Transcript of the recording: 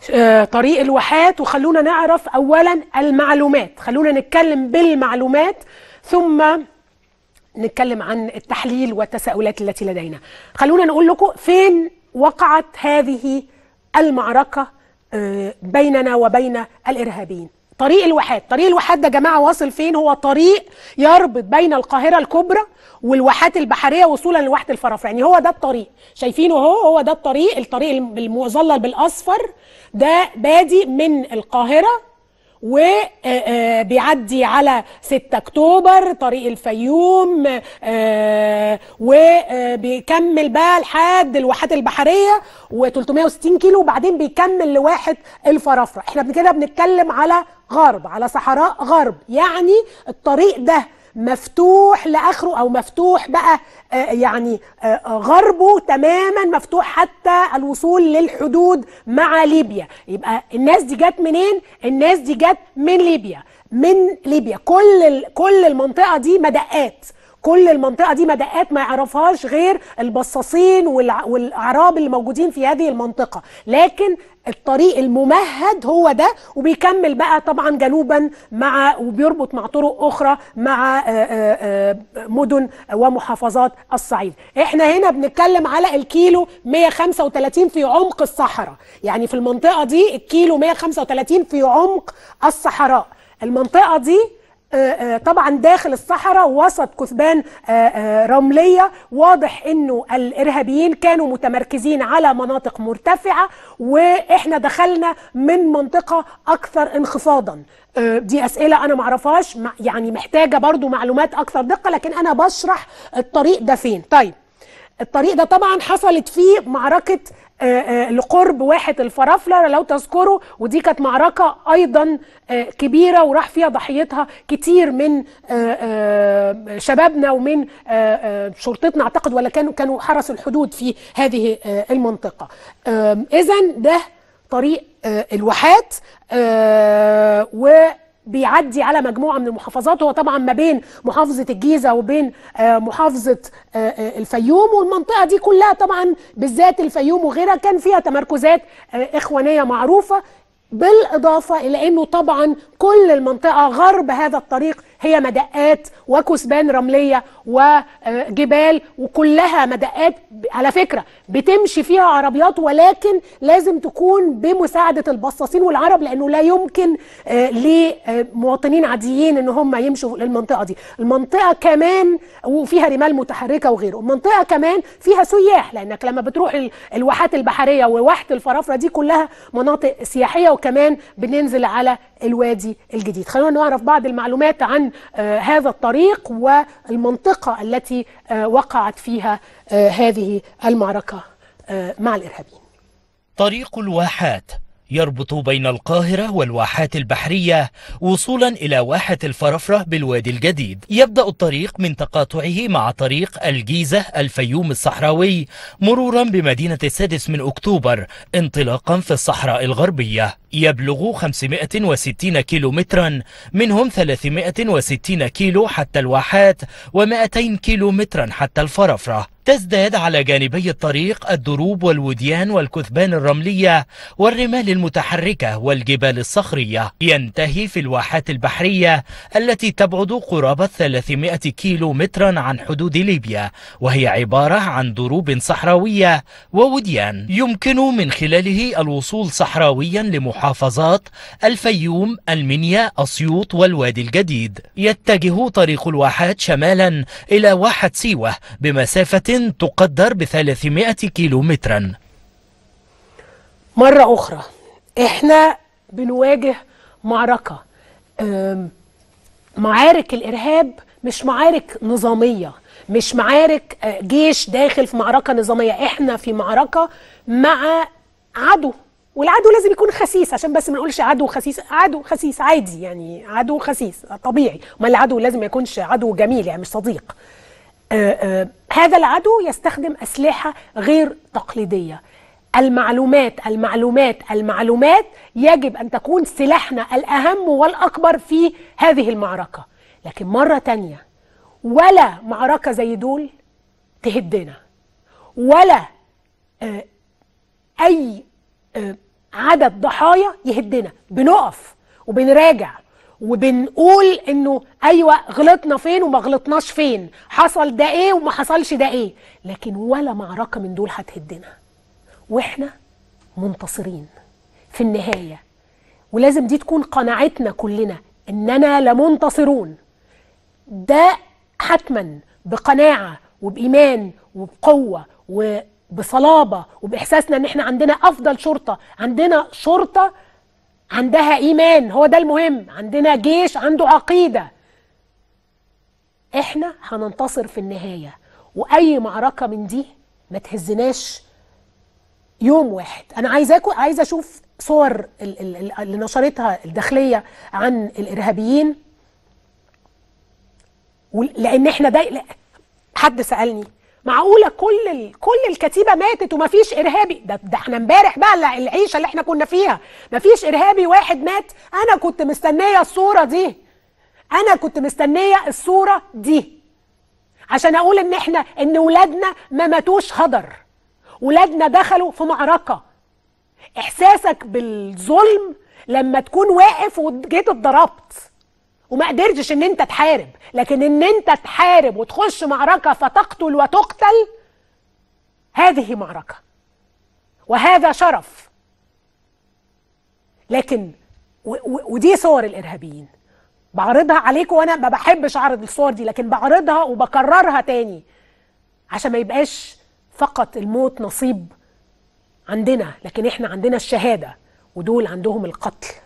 آه، طريق الواحات وخلونا نعرف اولا المعلومات خلونا نتكلم بالمعلومات ثم نتكلم عن التحليل والتساؤلات التي لدينا خلونا نقول لكم فين وقعت هذه المعركة آه، بيننا وبين الإرهابيين طريق الواحات طريق الواحات ده جماعة واصل فين هو طريق يربط بين القاهرة الكبرى والواحات البحرية وصولا لواحة الفرافرة يعني هو ده الطريق شايفينه هو هو ده الطريق الطريق المظلل بالأصفر ده بادي من القاهرة وبيعدي على 6 اكتوبر طريق الفيوم آه، وبيكمل بقى لحد الواحات البحريه و360 كيلو وبعدين بيكمل لواحة الفرافره احنا كده بنتكلم على غرب على صحراء غرب يعني الطريق ده مفتوح لاخره او مفتوح بقى آه، يعني آه، غربه تماما مفتوح حتى الوصول للحدود مع ليبيا يبقى الناس دي جت منين الناس دي جت من ليبيا من ليبيا كل ال- كل المنطقه دي مدقات كل المنطقه دي مدقات ما يعرفهاش غير البصاصين والع- والاعراب اللي موجودين في هذه المنطقه لكن الطريق الممهد هو ده وبيكمل بقى طبعا جنوبا مع وبيربط مع طرق اخرى مع آه، آه، آه، مدن ومحافظات الصعيد احنا هنا بنتكلم على الكيلو 135 في عمق الصحراء يعني في المنطقه دي الكيلو 135 في عمق الصحراء المنطقه دي آه، آه، طبعا داخل الصحراء وسط كثبان آه، آه، رمليه واضح انه الارهابيين كانوا متمركزين على مناطق مرتفعه واحنا دخلنا من منطقه اكثر انخفاضا آه، دي اسئله انا معرفهاش مع- يعني محتاجه برضو معلومات اكثر دقه لكن انا بشرح الطريق ده فين طيب الطريق ده طبعا حصلت فيه معركة آه، آه، لقرب واحة الفرافلة لو تذكروا ودي كانت معركة أيضا آه، كبيرة وراح فيها ضحيتها كتير من آه، آه، شبابنا ومن آه، آه، شرطتنا أعتقد ولا كانوا كانوا حرس الحدود في هذه آه، المنطقة إذا ده طريق آه، الواحات آه، و بيعدي على مجموعه من المحافظات هو طبعا ما بين محافظه الجيزه وبين آه، محافظه آه، آه، الفيوم والمنطقه دي كلها طبعا بالذات الفيوم وغيرها كان فيها تمركزات آه، اخوانيه معروفه بالاضافه الى انه طبعا كل المنطقه غرب هذا الطريق هي مدقات وكثبان رمليه وجبال وكلها مدقات على فكره بتمشي فيها عربيات ولكن لازم تكون بمساعده البصاصين والعرب لانه لا يمكن آه، لمواطنين عاديين ان هم يمشوا للمنطقه دي المنطقه كمان وفيها رمال متحركه وغيره المنطقه كمان فيها سياح لانك لما بتروح ال- الواحات البحريه وواحه الفرافره دي كلها مناطق سياحيه وكمان بننزل على الوادي الجديد خلونا نعرف بعض المعلومات عن آه، هذا الطريق والمنطقه التي آه، وقعت فيها آه، هذه المعركه آه، مع الارهابيين طريق الواحات يربط بين القاهرة والواحات البحرية وصولا إلى واحة الفرفرة بالوادي الجديد يبدأ الطريق من تقاطعه مع طريق الجيزة الفيوم الصحراوي مرورا بمدينة السادس من أكتوبر انطلاقا في الصحراء الغربية يبلغ 560 كيلو مترا منهم 360 كيلو حتى الواحات و200 كيلو مترا حتى الفرفرة تزداد على جانبي الطريق الدروب والوديان والكثبان الرملية والرمال المتحركة والجبال الصخرية ينتهي في الواحات البحرية التي تبعد قرابة 300 كيلو مترا عن حدود ليبيا وهي عبارة عن دروب صحراوية ووديان يمكن من خلاله الوصول صحراويا لمحافظات الفيوم المنيا أسيوط والوادي الجديد يتجه طريق الواحات شمالا إلى واحة سيوة بمسافة تقدر ب 300 كيلو مترا مرة أخرى إحنا بنواجه معركة أم، معارك الإرهاب مش معارك نظامية مش معارك آه، جيش داخل في معركة نظامية إحنا في معركة مع عدو والعدو لازم يكون خسيس عشان بس ما نقولش عدو خسيس عدو خسيس عادي يعني عدو خسيس طبيعي ما العدو لازم ما يكونش عدو جميل يعني مش صديق آه، آه، هذا العدو يستخدم أسلحة غير تقليدية المعلومات المعلومات المعلومات يجب أن تكون سلاحنا الأهم والأكبر في هذه المعركة لكن مرة تانية ولا معركة زي دول تهدنا ولا آه، أي آه، عدد ضحايا يهدنا بنقف وبنراجع وبنقول انه ايوه غلطنا فين وما غلطناش فين حصل ده ايه وما حصلش ده ايه لكن ولا معركه من دول هتهدنا واحنا منتصرين في النهايه ولازم دي تكون قناعتنا كلنا اننا لمنتصرون ده حتما بقناعه وبايمان وبقوه وبصلابه وباحساسنا ان احنا عندنا افضل شرطه عندنا شرطه عندها ايمان هو ده المهم عندنا جيش عنده عقيده احنا هننتصر في النهايه واي معركه من دي ما تهزناش يوم واحد انا عايزاكم عايزه اشوف صور ال- ال- ال- اللي نشرتها الداخليه عن الارهابيين ول- لان احنا ده لا، حد سالني معقوله كل ال... كل الكتيبه ماتت ومفيش ارهابي ده, ده احنا امبارح بقى الع- العيشه اللي احنا كنا فيها مفيش ارهابي واحد مات انا كنت مستنيه الصوره دي انا كنت مستنيه الصوره دي عشان اقول ان احنا ان ولادنا ما ماتوش هدر ولادنا دخلوا في معركه احساسك بالظلم لما تكون واقف وجيت اتضربت وما قدرتش ان انت تحارب لكن ان انت تحارب وتخش معركه فتقتل وتقتل هذه معركه وهذا شرف لكن و- و- ودي صور الارهابيين بعرضها عليكم وانا ما بحبش اعرض الصور دي لكن بعرضها وبكررها تاني عشان ما يبقاش فقط الموت نصيب عندنا لكن احنا عندنا الشهاده ودول عندهم القتل